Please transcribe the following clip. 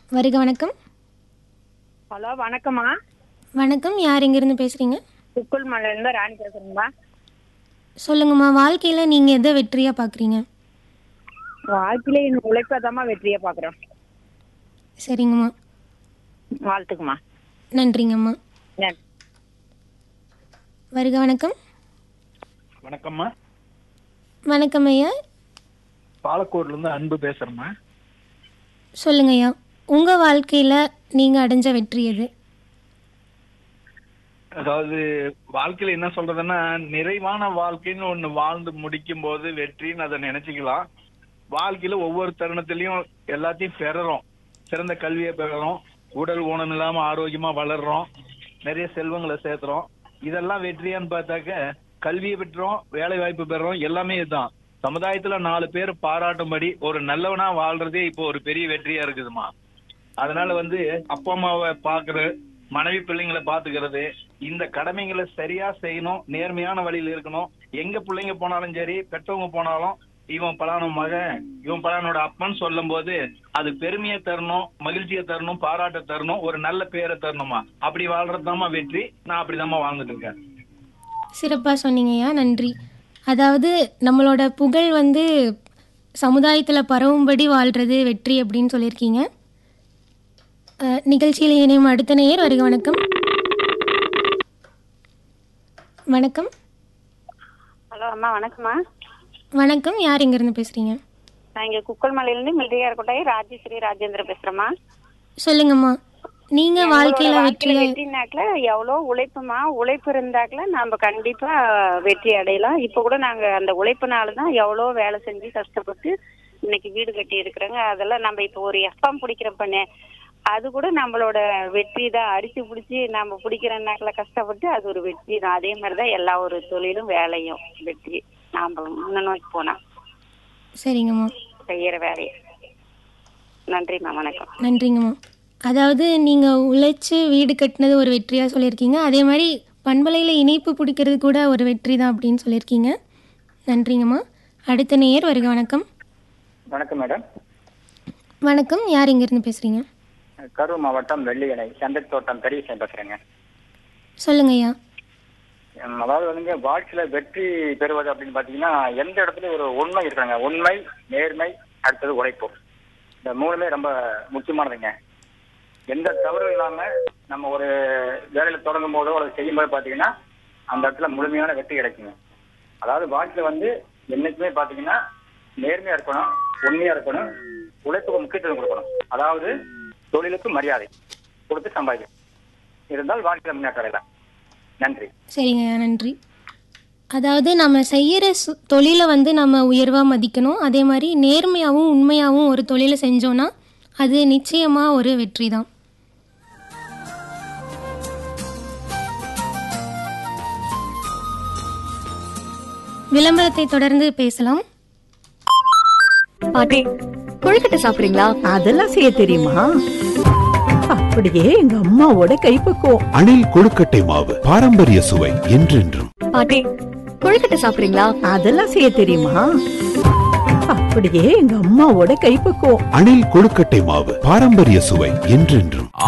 வருக வணக்கம் ஹலோ வணக்கம்மா வணக்கம் யார் எங்கேருந்து பேசுகிறீங்க சுக்குள் மலையிலேருந்து ராணி பேசுகிறேங்கம்மா சொல்லுங்கம்மா வாழ்க்கையில் நீங்கள் எதை வெற்றியாக பார்க்குறீங்க வாழ்க்கையில என் உழைப்பதாம்மா வெற்றியை பார்க்குறோம் சரிங்கம்மா வாழ்த்துக்குமா நன்றிங்கம்மா நன்றி வருக வணக்கம் வணக்கம்மா வணக்கம் ஐயா பாலக்கோட்ல இருந்து அன்பு பேசுறேம்மா சொல்லுங்க ஐயா உங்கள் வாழ்க்கையில் நீங்கள் அடைஞ்ச வெற்றி எது அதாவது வாழ்க்கையில என்ன சொல்றதுன்னா நிறைவான வாழ்க்கைன்னு ஒண்ணு வாழ்ந்து முடிக்கும் போது வெற்றின்னு அதை நினைச்சுக்கலாம் வாழ்க்கையில ஒவ்வொரு தருணத்திலையும் எல்லாத்தையும் பெறறோம் சிறந்த கல்வியை பெறறோம் உடல் ஊனம் இல்லாம ஆரோக்கியமா வளர்றோம் நிறைய செல்வங்களை சேர்த்துறோம் இதெல்லாம் வெற்றியான்னு பார்த்தாக்க கல்வியை பெற்றோம் வேலை வாய்ப்பு பெறறோம் எல்லாமே இதுதான் சமுதாயத்துல நாலு பேர் பாராட்டும்படி ஒரு நல்லவனா வாழ்றதே இப்போ ஒரு பெரிய வெற்றியா இருக்குதுமா அதனால வந்து அப்பா அம்மாவை பாக்குற மனைவி பிள்ளைங்களை பாத்துக்கிறது இந்த கடமைகளை சரியா செய்யணும் நேர்மையான வழியில இருக்கணும் எங்க பிள்ளைங்க போனாலும் சரி பெற்றவங்க போனாலும் இவன் பலான மகன் இவன் பலானோட அப்பன்னு சொல்லும் போது அது பெருமையை தரணும் மகிழ்ச்சியை தரணும் பாராட்ட தரணும் ஒரு நல்ல பேரை தரணுமா அப்படி வாழ்றதுதாம்மா வெற்றி நான் அப்படிதாம்மா வாழ்ந்துட்டு இருக்கேன் சிறப்பாக சொன்னீங்கய்யா நன்றி அதாவது நம்மளோட புகழ் வந்து சமுதாயத்தில் பரவும்படி வாழ்கிறது வெற்றி அப்படின்னு சொல்லியிருக்கீங்க அஹ், நிகழ்ச்சியில் இணையும் அடுத்த நேயர் வருக வணக்கம் வணக்கம் ஹலோ அம்மா வணக்கம்மா வணக்கம் யார் எங்கேருந்து பேசுகிறீங்க நான் இங்கே குக்கல் மலையிலேருந்து மில்ட்ரியார் கோட்டை ராஜேஸ்வரி ராஜேந்திர பேசுகிறேம்மா சொல்லுங்கம்மா நீங்கள் வாழ்க்கையில் வெற்றியை வெற்றினாக்கல எவ்வளோ உழைப்புமா உழைப்பு இருந்தாக்கல நம்ம கண்டிப்பா வெற்றி அடையலாம் இப்போ கூட நாங்க அந்த உழைப்புனால தான் எவ்வளோ வேலை செஞ்சு கஷ்டப்பட்டு இன்னைக்கு வீடு கட்டி இருக்கிறோங்க அதெல்லாம் நம்ம இப்போ ஒரு எஃப்எம் பிடிக்கிறோம் பண்ணு அது கூட நம்மளோட வெற்றி தான் அரிசி பிடிச்சி நம்ம பிடிக்கிறனாக்கல கஷ்டப்பட்டு அது ஒரு வெற்றி தான் அதே மாதிரி தான் எல்லா ஒரு தொழிலும் வேலையும் வெற்றி நாம் முன்ன நோக்கி போனா சரிங்கம்மா செய்யற வேலையை நன்றிம்மா வணக்கம் நன்றிங்கம்மா அதாவது நீங்கள் உழைச்சி வீடு கட்டினது ஒரு வெற்றியாக சொல்லியிருக்கீங்க அதே மாதிரி பண்பலையில் இணைப்பு பிடிக்கிறது கூட ஒரு வெற்றி தான் அப்படின்னு சொல்லியிருக்கீங்க நன்றிங்கம்மா அடுத்த நேயர் வருக வணக்கம் வணக்கம் மேடம் வணக்கம் யார் இங்கேருந்து பேசுகிறீங்க கரூர் மாவட்டம் வெள்ளியணை சந்தை தோட்டம் பெரியசன் பேசுறேங்க சொல்லுங்க ஐயா உம், அதாவது வந்துங்க வாழ்க்கையில வெற்றி பெறுவது அப்படின்னு பாத்தீங்கன்னா எந்த இடத்துலயும் ஒரு உண்மை இருக்காங்க உண்மை நேர்மை அடுத்தது உழைப்பு இந்த மூணுமே ரொம்ப முக்கியமானதுங்க எந்த தவறும் இல்லாம நம்ம ஒரு வேலையில தொடங்கும் போதோ அல்லது செய்யும் போது பாத்தீங்கன்னா அந்த இடத்துல முழுமையான வெற்றி கிடைக்குங்க அதாவது வாழ்க்கையில வந்து என்னைக்குமே பாத்தீங்கன்னா நேர்மையா இருக்கணும் உண்மையா இருக்கணும் உழைப்புக்கு முக்கியத்துவம் கொடுக்கணும் அதாவது தொழிலுக்கு மரியாதை கொடுத்து சம்பாதிக்கணும் இருந்தால் வாழ்க்கையில முன்னேற்றம் அடையலாம் நன்றி சரிங்க ஐயா நன்றி அதாவது நம்ம செய்கிற சு தொழிலை வந்து நம்ம உயர்வாக மதிக்கணும் அதே மாதிரி நேர்மையாகவும் உண்மையாகவும் ஒரு தொழிலை செஞ்சோன்னா அது நிச்சயமாக ஒரு வெற்றி தான் விளம்பரத்தை தொடர்ந்து பேசலாம் பாட்டி கொழுக்கட்டை சாப்பிடுறீங்களா அதெல்லாம் செய்ய தெரியுமா அப்படியே எங்க அம்மாவோட கைப்பக்குவம் அணில் கொழுக்கட்டை மாவு பாரம்பரிய சுவை என்றென்றும் பாட்டி கொழுக்கட்டை சாப்பிடுறீங்களா அதெல்லாம் செய்ய தெரியுமா அப்படியே எங்க அம்மாவோட கைப்பக்குவம் அணில் கொழுக்கட்டை மாவு பாரம்பரிய சுவை என்றென்றும்